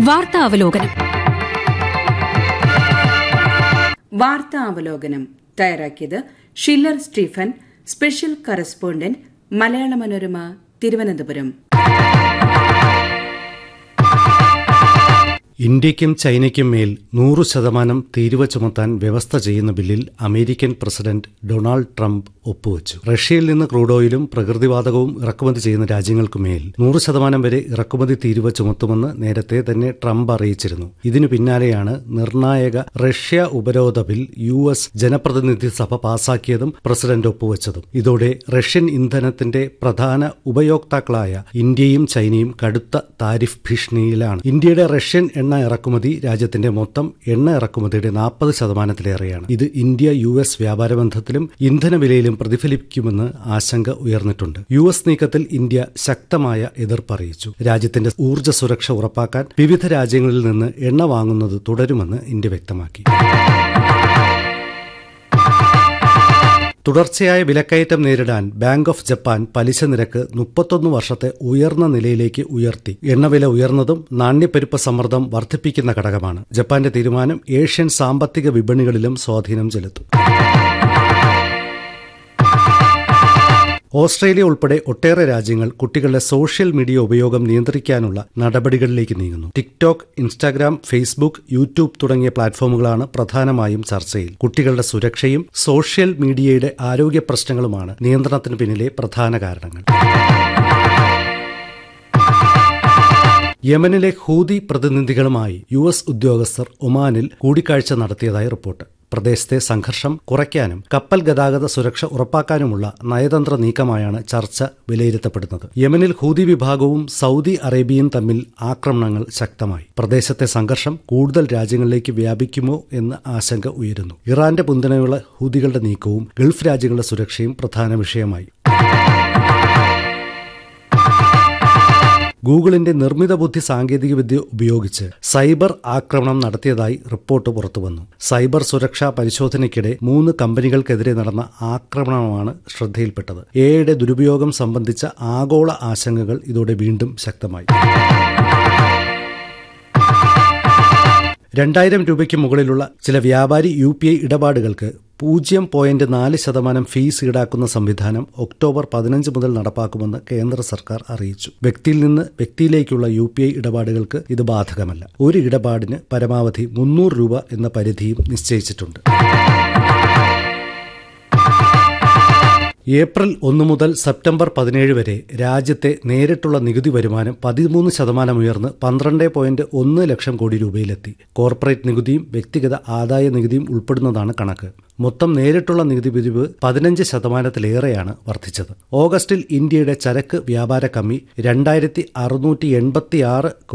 വാർത്താ അവലോകനം വാർത്താ അവലോകനം തയ്യാറാക്കിയത് ഷില്ലർ സ്റ്റീഫൻ സ്പെഷ്യൽ കറസ്പോണ്ടന്റ് മലയാള മനോരമ തിരുവനന്തപുരം ഇന്ത്യയ്ക്കും ചൈനയ്ക്കും മേൽ നൂറ് ശതമാനം തീരുവ ചുമത്താൻ വ്യവസ്ഥ ചെയ്യുന്ന ബില്ലിൽ അമേരിക്കൻ പ്രസിഡന്റ് ഡൊണാൾഡ് ട്രംപ് ഒപ്പുവച്ചു റഷ്യയിൽ നിന്ന് ക്രൂഡ് ഓയിലും പ്രകൃതിവാതകവും ഇറക്കുമതി ചെയ്യുന്ന രാജ്യങ്ങൾക്കുമേൽ നൂറ് ശതമാനം വരെ ഇറക്കുമതി തീരുവ ചുമത്തുമെന്ന് നേരത്തെ തന്നെ ട്രംപ് അറിയിച്ചിരുന്നു ഇതിനു പിന്നാലെയാണ് നിർണായക റഷ്യ ഉപരോധ ബിൽ യു എസ് ജനപ്രതിനിധി സഭ പാസാക്കിയതും പ്രസിഡന്റ് ഒപ്പുവച്ചതും ഇതോടെ റഷ്യൻ ഇന്ധനത്തിന്റെ പ്രധാന ഉപയോക്താക്കളായ ഇന്ത്യയും ചൈനയും കടുത്ത താരിഫ് ഭീഷണിയിലാണ് ഇന്ത്യയുടെ റഷ്യൻ എണ്ണ ഇറക്കുമതി രാജ്യത്തിന്റെ മൊത്തം എണ്ണ ഇറക്കുമതിയുടെ നാൽപ്പത് ശതമാനത്തിലേറെയാണ് ഇത് ഇന്ത്യ യു എസ് വ്യാപാര ബന്ധത്തിലും ഇന്ധന വിലയിലും പ്രതിഫലിക്കുമെന്ന് ആശങ്ക ഉയർന്നിട്ടുണ്ട് യു എസ് നീക്കത്തിൽ ഇന്ത്യ ശക്തമായ എതിർപ്പ് അറിയിച്ചു രാജ്യത്തിന്റെ ഊർജ്ജ സുരക്ഷ ഉറപ്പാക്കാൻ വിവിധ രാജ്യങ്ങളിൽ നിന്ന് എണ്ണ വാങ്ങുന്നത് തുടരുമെന്ന് ഇന്ത്യ വ്യക്തമാക്കി തുടർച്ചയായ വിലക്കയറ്റം നേരിടാൻ ബാങ്ക് ഓഫ് ജപ്പാൻ പലിശ നിരക്ക് മുപ്പത്തൊന്ന് വർഷത്തെ ഉയർന്ന നിലയിലേക്ക് ഉയർത്തി എണ്ണവില ഉയർന്നതും നാണ്യപ്പെരുപ്പ സമ്മർദ്ദം വർദ്ധിപ്പിക്കുന്ന ഘടകമാണ് ജപ്പാന്റെ തീരുമാനം ഏഷ്യൻ സാമ്പത്തിക വിപണികളിലും സ്വാധീനം ചെലുത്തും ഓസ്ട്രേലിയ ഉൾപ്പെടെ ഒട്ടേറെ രാജ്യങ്ങൾ കുട്ടികളുടെ സോഷ്യൽ മീഡിയ ഉപയോഗം നിയന്ത്രിക്കാനുള്ള നടപടികളിലേക്ക് നീങ്ങുന്നു ടിക്ടോക്ക് ഇൻസ്റ്റാഗ്രാം ഫേസ്ബുക്ക് യൂട്യൂബ് തുടങ്ങിയ പ്ലാറ്റ്ഫോമുകളാണ് പ്രധാനമായും ചർച്ചയിൽ കുട്ടികളുടെ സുരക്ഷയും സോഷ്യൽ മീഡിയയുടെ ആരോഗ്യ പ്രശ്നങ്ങളുമാണ് നിയന്ത്രണത്തിന് പിന്നിലെ പ്രധാന കാരണങ്ങൾ യമനിലെ ഹൂതി പ്രതിനിധികളുമായി യു എസ് ഉദ്യോഗസ്ഥർ ഒമാനിൽ കൂടിക്കാഴ്ച നടത്തിയതായി റിപ്പോർട്ട് പ്രദേശത്തെ സംഘർഷം കുറയ്ക്കാനും കപ്പൽ ഗതാഗത സുരക്ഷ ഉറപ്പാക്കാനുമുള്ള നയതന്ത്ര നീക്കമായാണ് ചർച്ച വിലയിരുത്തപ്പെടുന്നത് യമനിൽ ഹൂതി വിഭാഗവും സൗദി അറേബ്യയും തമ്മിൽ ആക്രമണങ്ങൾ ശക്തമായി പ്രദേശത്തെ സംഘർഷം കൂടുതൽ രാജ്യങ്ങളിലേക്ക് വ്യാപിക്കുമോ എന്ന ആശങ്ക ഉയരുന്നു ഇറാന്റെ പിന്തുണയുള്ള ഹൂതികളുടെ നീക്കവും ഗൾഫ് രാജ്യങ്ങളുടെ സുരക്ഷയും പ്രധാന വിഷയമായി ഗൂഗിളിന്റെ നിർമ്മിത ബുദ്ധി സാങ്കേതികവിദ്യ ഉപയോഗിച്ച് സൈബർ ആക്രമണം നടത്തിയതായി റിപ്പോർട്ട് പുറത്തുവന്നു സൈബർ സുരക്ഷാ പരിശോധനയ്ക്കിടെ മൂന്ന് കമ്പനികൾക്കെതിരെ നടന്ന ആക്രമണമാണ് ശ്രദ്ധയിൽപ്പെട്ടത് എയുടെ ദുരുപയോഗം സംബന്ധിച്ച ആഗോള ആശങ്കകൾ ഇതോടെ വീണ്ടും ശക്തമായി രണ്ടായിരം രൂപയ്ക്ക് മുകളിലുള്ള ചില വ്യാപാരി യു പി ഐ ഇടപാടുകൾക്ക് പൂജ്യം പോയിന്റ് നാല് ശതമാനം ഫീസ് ഈടാക്കുന്ന സംവിധാനം ഒക്ടോബർ പതിനഞ്ച് മുതൽ നടപ്പാക്കുമെന്ന് കേന്ദ്ര സർക്കാർ അറിയിച്ചു വ്യക്തിയിൽ നിന്ന് വ്യക്തിയിലേക്കുള്ള യു പി ഐ ഇടപാടുകൾക്ക് ഇത് ബാധകമല്ല ഒരു ഇടപാടിന് പരമാവധി മുന്നൂറ് രൂപ എന്ന പരിധിയും നിശ്ചയിച്ചിട്ടുണ്ട് ഏപ്രിൽ ഒന്ന് മുതൽ സെപ്റ്റംബർ പതിനേഴ് വരെ രാജ്യത്തെ നേരിട്ടുള്ള നികുതി വരുമാനം പതിമൂന്ന് ശതമാനം ഉയർന്ന് പന്ത്രണ്ട് പോയിന്റ് ഒന്ന് ലക്ഷം കോടി രൂപയിലെത്തി കോർപ്പറേറ്റ് നികുതിയും വ്യക്തിഗത ആദായ നികുതിയും ഉൾപ്പെടുന്നതാണ് കണക്ക് മൊത്തം നേരിട്ടുള്ള നികുതി പിരിവ് പതിനഞ്ച് ശതമാനത്തിലേറെയാണ് വർദ്ധിച്ചത് ഓഗസ്റ്റിൽ ഇന്ത്യയുടെ ചരക്ക് വ്യാപാര കമ്മി രണ്ടായിരത്തി അറുന്നൂറ്റി എൺപത്തിയാറ്